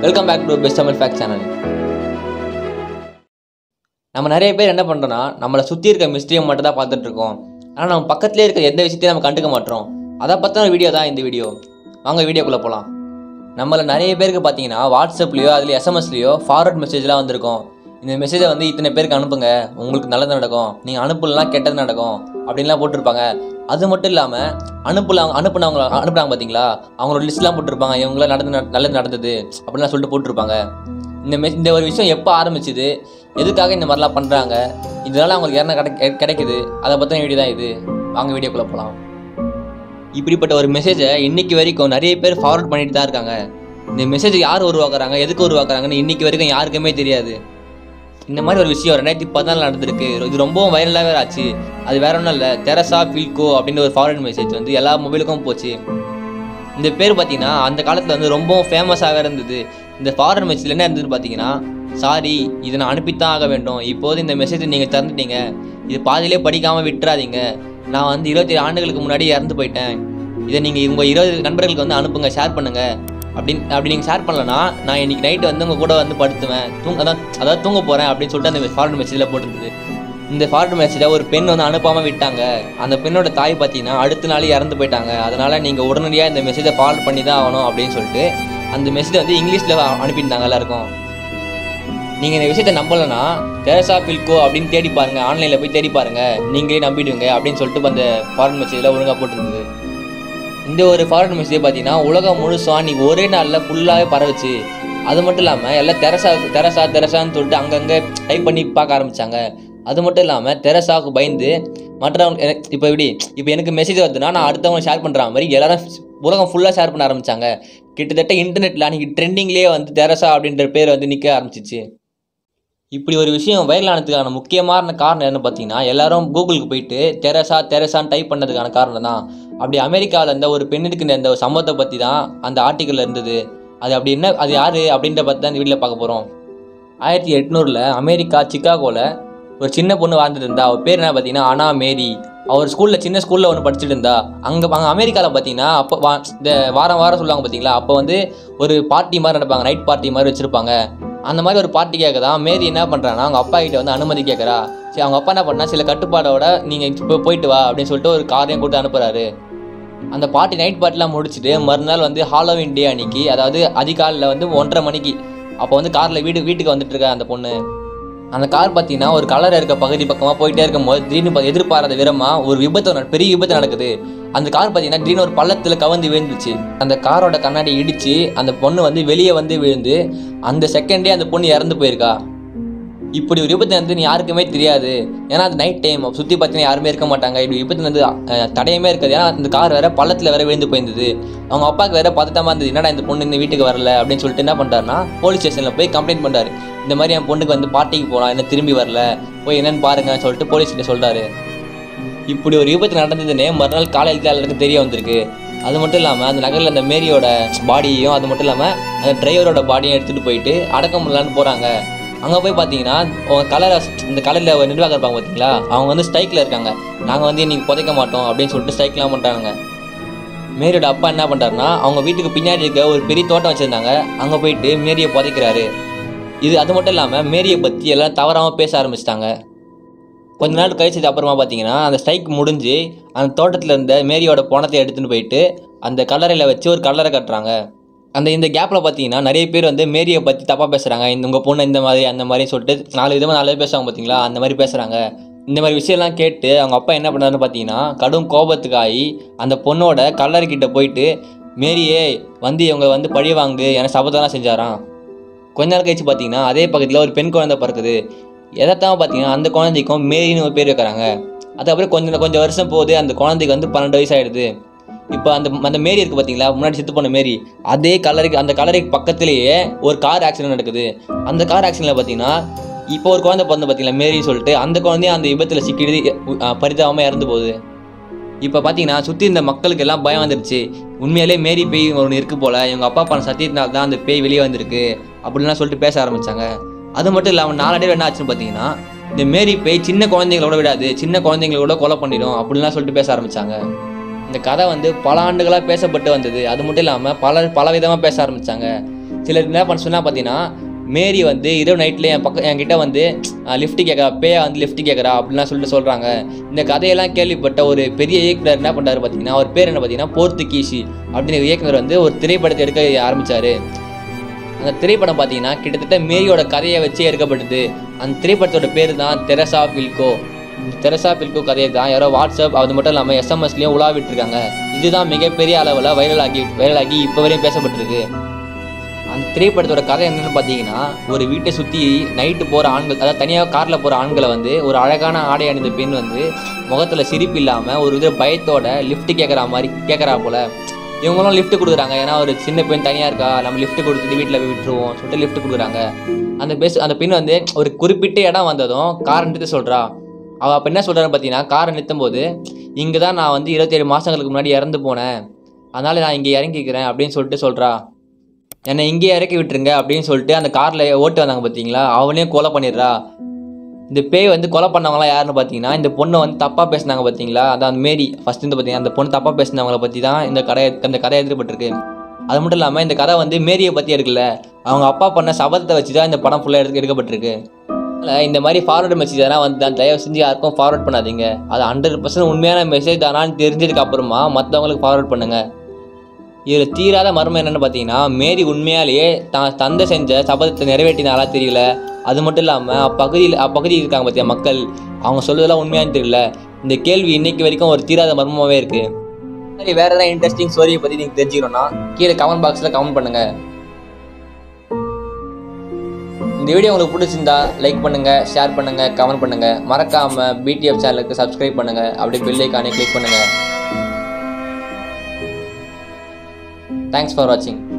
welcome back to best Tamil fact channel நம்ம நிறைய பேர் என்ன பண்ணுறோன்னா நம்மளை சுற்றி இருக்க மிஸ்டேக் மட்டும் தான் பார்த்துட்டு இருக்கோம் ஆனால் நம்ம பக்கத்துலேயே இருக்க எந்த விஷயத்தையும் நம்ம கண்டுக்க மாட்டோம் அதை பற்றின வீடியோ தான் இந்த வீடியோ வாங்க வீடியோக்குள்ளே போகலாம் நம்மள நிறைய பேருக்கு பார்த்தீங்கன்னா வாட்ஸ்அப்லேயோ அதில் எஸ்எம்எஸ்லேயோ ஃபார்வர்ட் மெசேஜ்லாம் வந்திருக்கும் இந்த மெசேஜை வந்து இத்தனை பேருக்கு அனுப்புங்க உங்களுக்கு நல்லது நடக்கும் நீங்கள் அனுப்பலாம் கெட்டது நடக்கும் அப்படின்லாம் போட்டிருப்பாங்க அது மட்டும் இல்லாமல் அனுப்பலாம் அனுப்புனவங்க அனுப்புனாங்க பார்த்தீங்களா அவங்களோட லிஸ்ட்லாம் போட்டிருப்பாங்க இவங்களாம் நடந்து நல்லது நடந்தது அப்படின்லாம் சொல்லிட்டு போட்டிருப்பாங்க இந்த மெ இந்த ஒரு விஷயம் எப்போ ஆரம்பிச்சுது எதுக்காக இந்த மாதிரிலாம் பண்ணுறாங்க இதனால அவங்களுக்கு என்ன கிடை கிடைக்குது அதை பற்றின வீடியோ தான் இது வாங்க வீடியோக்குள்ளே போகலாம் இப்படிப்பட்ட ஒரு மெசேஜை இன்னைக்கு வரைக்கும் நிறைய பேர் ஃபார்வர்ட் பண்ணிட்டு தான் இருக்காங்க இந்த மெசேஜ் யார் உருவாக்குறாங்க எதுக்கு உருவாக்குறாங்கன்னு இன்னைக்கு வரைக்கும் யாருக்குமே தெரியாது இந்த மாதிரி ஒரு விஷயம் ரெண்டாயிரத்தி பதினாலு நடந்திருக்கு இது ரொம்பவும் வைரலாகவே ஆச்சு அது வேற ஒன்றும் இல்லை தெரசா பில்கோ அப்படின்னு ஒரு ஃபார்வர்ட் மெசேஜ் வந்து எல்லா மொபைலுக்கும் போச்சு இந்த பேர் பார்த்தீங்கன்னா அந்த காலத்தில் வந்து ரொம்பவும் ஃபேமஸாகவே இருந்தது இந்த ஃபாரின் மெசேஜில் என்ன இருந்ததுன்னு பார்த்தீங்கன்னா சாரி இதை நான் அனுப்பித்தான் ஆக வேண்டும் இப்போது இந்த மெசேஜை நீங்கள் திறந்துட்டீங்க இது பாதியிலே படிக்காமல் விட்டுறாதீங்க நான் வந்து இருபத்தி ஆண்டுகளுக்கு முன்னாடி இறந்து போயிட்டேன் இதை நீங்கள் உங்கள் இருபது நண்பர்களுக்கு வந்து அனுப்புங்க ஷேர் பண்ணுங்கள் அப்படின்னு அப்படி நீங்கள் ஷேர் பண்ணலன்னா நான் இன்னைக்கு நைட்டு வந்து உங்கள் கூட வந்து படுத்துவேன் தூங்க அதான் அதாவது தூங்க போகிறேன் அப்படின்னு சொல்லிட்டு அந்த ஃபார்வர்ட் மெசேஜில் போட்டிருந்தது இந்த ஃபார்வர்ட் மெசேஜை ஒரு பெண் வந்து அனுப்பாமல் விட்டாங்க அந்த பெண்ணோட தாய் பார்த்தீங்கன்னா அடுத்த நாளே இறந்து போயிட்டாங்க அதனால் நீங்கள் உடனடியாக இந்த மெசேஜை ஃபார்வர்ட் பண்ணி தான் ஆகணும் அப்படின்னு சொல்லிட்டு அந்த மெசேஜை வந்து இங்கிலீஷில் அனுப்பியிருந்தாங்க எல்லாருக்கும் நீங்கள் இந்த விஷயத்தை நம்பலைன்னா தெரசா பில்கோ அப்படின்னு தேடி பாருங்க ஆன்லைனில் போய் தேடி பாருங்க நீங்களே நம்பிடுவீங்க அப்படின்னு சொல்லிட்டு அந்த ஃபாரின் மெசேஜில் ஒழுங்காக போட்டிருந்தது இந்த ஒரு ஃபாரின் மெசேஜ் பார்த்தீங்கன்னா உலகம் முழுசும் அன்றைக்கி ஒரே நாளில் ஃபுல்லாகவே பரவுச்சு அது மட்டும் இல்லாமல் எல்லாம் தெரசா தெரசா தெரசான்னு சொல்லிட்டு அங்கங்கே டைப் பண்ணி பார்க்க ஆரம்பித்தாங்க அது மட்டும் இல்லாமல் தெரசாவுக்கு பயந்து மற்றவங்க எனக்கு இப்போ எப்படி இப்போ எனக்கு மெசேஜ் வருதுன்னா நான் அடுத்தவங்க ஷேர் பண்ணுற மாதிரி எல்லாரும் உலகம் ஃபுல்லாக ஷேர் பண்ண ஆரம்பித்தாங்க கிட்டத்தட்ட இன்டர்நெட்டில் அன்றைக்கி ட்ரெண்டிங்லேயே வந்து தெரசா அப்படின்ற பேர் வந்து நிற்க ஆரம்பிச்சிச்சு இப்படி ஒரு விஷயம் வைரல் ஆனதுக்கான முக்கியமான காரணம் என்ன பார்த்தீங்கன்னா எல்லாரும் கூகுளுக்கு போயிட்டு தெரசா தெரசான்னு டைப் பண்ணதுக்கான காரணம் தான் அப்படி அமெரிக்காவில் இருந்த ஒரு பெண்ணுக்கு இந்த ஒரு சம்பவத்தை பற்றி தான் அந்த ஆர்டிக்கலில் இருந்தது அது அப்படி என்ன அது யார் அப்படின்ற பற்றி தான் இந்த வீடியோவில் பார்க்க போகிறோம் ஆயிரத்தி எட்நூறில் அமெரிக்கா சிக்காகோவில் ஒரு சின்ன பொண்ணு வாழ்ந்துட்டு இருந்தா அவள் பேர் என்ன பார்த்தீங்கன்னா அனா மேரி அவர் ஸ்கூலில் சின்ன ஸ்கூலில் ஒன்று படிச்சுட்டு இருந்தா அங்கே அங்கே அமெரிக்காவில் பார்த்தீங்கன்னா அப்போ வா இந்த வாரம் வாரம் சொல்லுவாங்க பார்த்தீங்களா அப்போ வந்து ஒரு பார்ட்டி மாதிரி நடப்பாங்க நைட் பார்ட்டி மாதிரி வச்சுருப்பாங்க அந்த மாதிரி ஒரு பார்ட்டி கேட்க தான் மேரி என்ன பண்ணுறாங்கன்னா அவங்க அப்பா கிட்ட வந்து அனுமதி கேட்குறா சரி அவங்க அப்பா என்ன பண்ணா சில கட்டுப்பாடோட நீங்கள் இப்போ போயிட்டு வா அப்படின்னு சொல்லிட்டு ஒரு காரையும் கொடுத்து அனுப்புகிறாரு அந்த பார்ட்டி நைட் பார்ட்டிலாம் முடிச்சுட்டு மறுநாள் வந்து ஹாலோவின் டே அன்னைக்கு அதாவது அதிகாலையில் வந்து ஒன்றரை மணிக்கு அப்போ வந்து காரில் வீடு வீட்டுக்கு வந்துட்டு இருக்கா அந்த பொண்ணு அந்த கார் பார்த்தீங்கன்னா ஒரு கலர் இருக்க பகுதி பக்கமாக போயிட்டே இருக்கும்போது திடீர்னு பா- எதிர்பாராத விதமாக ஒரு விபத்து நட- பெரிய விபத்து நடக்குது அந்த கார் பார்த்தீங்கன்னா திடீர்னு ஒரு பள்ளத்தில் கவர்ந்து விழுந்துச்சு அந்த காரோட கண்ணாடி இடிச்சு அந்த பொண்ணு வந்து வெளியே வந்து விழுந்து அந்த செகண்டே அந்த பொண்ணு இறந்து போயிருக்கா இப்படி ஒரு விபத்து நடந்து யாருக்குமே தெரியாது ஏன்னா அது நைட் டைம் சுற்றி பார்த்தீங்கன்னா யாருமே இருக்க மாட்டாங்க இப்படி விபத்து வந்து தடையமே இருக்காது ஏன்னா அந்த கார் வேற பள்ளத்தில் வேற விழுந்து போயிருந்தது அவங்க அப்பாவுக்கு வேற பதட்டமாக இருந்தது என்னடா இந்த பொண்ணு இந்த வீட்டுக்கு வரல அப்படின்னு சொல்லிட்டு என்ன பண்ணுறாருன்னா போலீஸ் ஸ்டேஷனில் போய் கம்ப்ளைண்ட் பண்ணுறாரு இந்த மாதிரி என் பொண்ணுக்கு வந்து பார்ட்டிக்கு போகலாம் என்ன திரும்பி வரல போய் என்னன்னு பாருங்கன்னு சொல்லிட்டு போலீஸ் கிட்ட சொல்கிறாரு இப்படி ஒரு விபத்து நடந்ததுன்னே மறுநாள் காலையில் தான் எல்லாருக்கும் தெரிய வந்திருக்கு அது மட்டும் இல்லாமல் அந்த நகரில் அந்த மேரியோட பாடியையும் அது மட்டும் இல்லாமல் அந்த டிரைவரோட பாடியும் எடுத்துகிட்டு போயிட்டு அடக்கம் பண்ணலான்னு போகிறாங்க அங்கே போய் பார்த்தீங்கன்னா கலரை இந்த கலரில் ஒரு நிர்வாகம் இருப்பாங்க பார்த்தீங்களா அவங்க வந்து ஸ்ட்ரைக்கில் இருக்காங்க நாங்கள் வந்து இன்னைக்கு புதைக்க மாட்டோம் அப்படின்னு சொல்லிட்டு ஸ்ட்ரைக்லாம் பண்ணுறாங்க மேரியோட அப்பா என்ன பண்ணுறாருன்னா அவங்க வீட்டுக்கு பின்னாடி இருக்க ஒரு பெரிய தோட்டம் வச்சுருந்தாங்க அங்கே போயிட்டு மேரியை புதைக்கிறாரு இது அது மட்டும் இல்லாமல் மேரியை பற்றி எல்லாம் தவறாமல் பேச ஆரம்பிச்சிட்டாங்க கொஞ்ச நாள் கழிச்சது அப்புறமா பார்த்தீங்கன்னா அந்த ஸ்ட்ரைக் முடிஞ்சு அந்த தோட்டத்தில் இருந்த மேரியோட பணத்தை எடுத்துகிட்டு போயிட்டு அந்த கல்லறையில் வச்சு ஒரு கல்லறை கட்டுறாங்க அந்த இந்த கேப்பில் பார்த்தீங்கன்னா நிறைய பேர் வந்து மேரியை பற்றி தப்பாக பேசுகிறாங்க இந்த உங்கள் பொண்ணு இந்த மாதிரி அந்த மாதிரி சொல்லிட்டு நாலு விதமாக நாலு பேர் பேசுவாங்க பார்த்தீங்களா அந்த மாதிரி பேசுகிறாங்க இந்த மாதிரி விஷயம்லாம் கேட்டு அவங்க அப்பா என்ன பண்ணாருன்னு பார்த்தீங்கன்னா கடும் கோபத்துக்காகி அந்த பொண்ணோட கல்லறைக்கிட்ட போயிட்டு மேரியே வந்து இவங்க வந்து பழி வாங்கு என சபதம்லாம் செஞ்சாராம் கொஞ்ச நாள் கழிச்சு பார்த்தீங்கன்னா அதே பக்கத்தில் ஒரு பெண் குழந்தை பிறக்குது எதார்த்தமாக பார்த்தீங்கன்னா அந்த குழந்தைக்கும் மேரின்னு ஒரு பேர் வைக்கிறாங்க அதுக்கப்புறம் கொஞ்சம் கொஞ்சம் வருஷம் போகுது அந்த குழந்தைக்கு வந்து பன்னெண்டு வயசு ஆயிடுது இப்போ அந்த அந்த மேரி இருக்குது பார்த்தீங்களா முன்னாடி செத்து போன மேரி அதே கலருக்கு அந்த கலருக்கு பக்கத்துலேயே ஒரு கார் ஆக்சிடென்ட் நடக்குது அந்த கார் ஆக்சிடென்ட்ல பார்த்தீங்கன்னா இப்போ ஒரு குழந்தை பிறந்து பார்த்தீங்களா மேரின்னு சொல்லிட்டு அந்த குழந்தையும் அந்த விபத்தில் சிக்கிடுது பரிதாபமாக இறந்து போகுது இப்போ பார்த்தீங்கன்னா சுற்றி இருந்த மக்களுக்கு எல்லாம் பயம் வந்துருச்சு உண்மையிலே மேரி பேய் ஒன்று இருக்கு போல இவங்க அப்பா பண்ண சத்தியத்தினால தான் அந்த பேய் வெளியே வந்திருக்கு அப்படின்லாம் சொல்லிட்டு பேச ஆரம்பிச்சாங்க அது மட்டும் இல்லாமல் நாளடைவில் என்ன ஆச்சுன்னு பார்த்தீங்கன்னா இந்த மேரி பேய் சின்ன குழந்தைங்களோட விடாது சின்ன குழந்தைங்களோட கொலை பண்ணிடும் அப்படின்லாம் சொல்லிட்டு பேச ஆரம்பிச்சாங்க இந்த கதை வந்து பல ஆண்டுகளாக பேசப்பட்டு வந்தது அது மட்டும் இல்லாமல் பல பல விதமாக பேச ஆரம்பிச்சாங்க சிலர் என்ன பண்ண சொன்னா பார்த்தீங்கன்னா மேரி வந்து இரவு நைட்டில் என் பக்கம் என்கிட்ட வந்து லிஃப்ட் கேட்குறா பேயா வந்து லிஃப்ட் கேட்குறா அப்படிலாம் சொல்லிட்டு சொல்கிறாங்க இந்த கதையெல்லாம் கேள்விப்பட்ட ஒரு பெரிய இயக்குனர் என்ன பண்ணுறாரு பார்த்தீங்கன்னா அவர் பேர் என்ன பார்த்தீங்கன்னா போர்த்துகீசி அப்படின்னு இயக்குனர் வந்து ஒரு திரைப்படத்தை எடுக்க ஆரம்பிச்சாரு அந்த திரைப்படம் பார்த்தீங்கன்னா கிட்டத்தட்ட மேரியோட கதையை வச்சே எடுக்கப்பட்டது அந்த திரைப்படத்தோட பேர் தான் தெரசா பில்கோ தெரசா பில்கோ கதையை தான் யாரோ வாட்ஸ்அப் அது மட்டும் இல்லாமல் எஸ்எம்எஸ்லேயும் உலாவிட்டு இருக்காங்க இதுதான் மிகப்பெரிய அளவில் வைரலாகி வைரலாகி இப்போ வரையும் பேசப்பட்டிருக்கு அந்த திரைப்படத்தோட கதை என்னன்னு பார்த்தீங்கன்னா ஒரு வீட்டை சுற்றி நைட்டு போகிற ஆண்கள் அதாவது தனியாக காரில் போகிற ஆண்களை வந்து ஒரு அழகான ஆடை அணிந்த பெண் வந்து முகத்தில் சிரிப்பு இல்லாமல் ஒரு இது பயத்தோட லிஃப்ட் கேட்குற மாதிரி கேட்குறா போல இவங்களும் லிஃப்ட் கொடுக்குறாங்க ஏன்னா ஒரு சின்ன பெண் தனியாக இருக்கா நம்ம லிஃப்ட் கொடுத்துட்டு வீட்டில் போய் விட்டுருவோம் சொல்லிட்டு லிஃப்ட் கொடுக்குறாங்க அந்த பேச அந்த பெண் வந்து ஒரு குறிப்பிட்ட இடம் வந்ததும் கார் நிறுத்த சொல்கிறா அவள் அப்போ என்ன சொல்கிறான்னு பார்த்தீங்கன்னா காரை நிறுத்தும் போது இங்கே தான் நான் வந்து இருபத்தேழு மாதங்களுக்கு முன்னாடி இறந்து போனேன் அதனால் நான் இங்கே இறங்கிக்கிறேன் அப்படின்னு சொல்லிட்டு சொல்கிறா என்னை இங்கேயே இறக்கி விட்டுருங்க அப்படின்னு சொல்லிட்டு அந்த காரில் ஓட்டு வந்தாங்க பார்த்தீங்களா அவளையும் கொலை பண்ணிடுறா இந்த பேய் வந்து கொலை பண்ணவங்களாம் யாருன்னு பார்த்தீங்கன்னா இந்த பொண்ணை வந்து தப்பாக பேசினாங்க பார்த்தீங்களா அதான் அந்த மேரி ஃபர்ஸ்ட் வந்து பார்த்தீங்கன்னா அந்த பொண்ணு தப்பாக பேசினவங்கள பற்றி தான் இந்த கதை இந்த கதை எழுதப்பட்டிருக்கு அது மட்டும் இல்லாமல் இந்த கதை வந்து மேரியை பற்றி எடுக்கல அவங்க அப்பா பண்ண சபதத்தை வச்சு தான் இந்த படம் ஃபுல்லாக எடுக்க எடுக்கப்பட்டிருக்கு அதனால இந்த மாதிரி ஃபார்வர்டு மெசேஜ் எதனா வந்து தான் தயவு செஞ்சு யாருக்கும் ஃபார்வர்ட் பண்ணாதீங்க அது ஹண்ட்ரட் பர்சன்ட் உண்மையான மெசேஜ் தானான்னு தெரிஞ்சதுக்கு அப்புறமா மற்றவங்களுக்கு ஃபார்வர்ட் பண்ணுங்க இதில் தீராத மர்மம் என்னன்னு பார்த்தீங்கன்னா மேரி உண்மையாலேயே தான் தந்தை செஞ்ச சபதத்தை நிறைவேற்றினாலா தெரியல அது மட்டும் இல்லாமல் அப்பகுதியில் அப்பகுதியில் இருக்காங்க பார்த்தியா மக்கள் அவங்க சொல்றதெல்லாம் உண்மையான்னு தெரியல இந்த கேள்வி இன்னைக்கு வரைக்கும் ஒரு தீராத மர்மமாகவே இருக்கு சரி வேற ஏதாவது இன்ட்ரெஸ்டிங் ஸ்டோரியை பற்றி நீங்கள் தெரிஞ்சுக்கணும்னா கீழே கமெண்ட் பாக்ஸில் கமெண்ட் பண்ணுங்க இந்த வீடியோ உங்களுக்கு பிடிச்சிருந்தா லைக் பண்ணுங்க ஷேர் பண்ணுங்க கமெண்ட் பண்ணுங்க மறக்காம பிடிஎஃப் சேனலுக்கு சப்ஸ்கிரைப் பண்ணுங்க அப்படியே பெல் ஐக்கானே கிளிக் பண்ணுங்க தேங்க்ஸ் ஃபார் வாட்சிங்